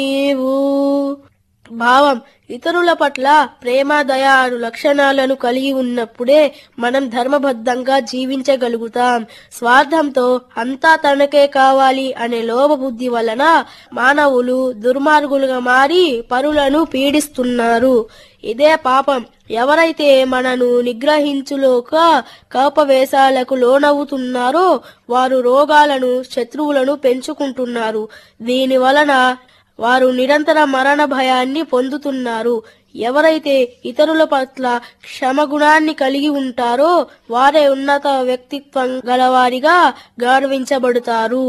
నీవు భావం ఇతరుల పట్ల ప్రేమ దయ అను లక్షణాలను కలిగి ఉన్నప్పుడే మనం ధర్మబద్ధంగా జీవించగలుగుతాం స్వార్థంతో అంతా తనకే కావాలి అనే లోభబుద్ధి వలన మానవులు దుర్మార్గులుగా మారి పరులను పీడిస్తున్నారు ఇదే పాపం ఎవరైతే మనను నిగ్రహించులోక కోపవేశాలకు లోనవుతున్నారో వారు రోగాలను శత్రువులను పెంచుకుంటున్నారు దీని వలన వారు నిరంతర మరణ భయాన్ని పొందుతున్నారు ఎవరైతే ఇతరుల పట్ల క్షమగుణాన్ని కలిగి ఉంటారో వారే ఉన్నత వ్యక్తిత్వం గలవారిగా గౌరవించబడతారు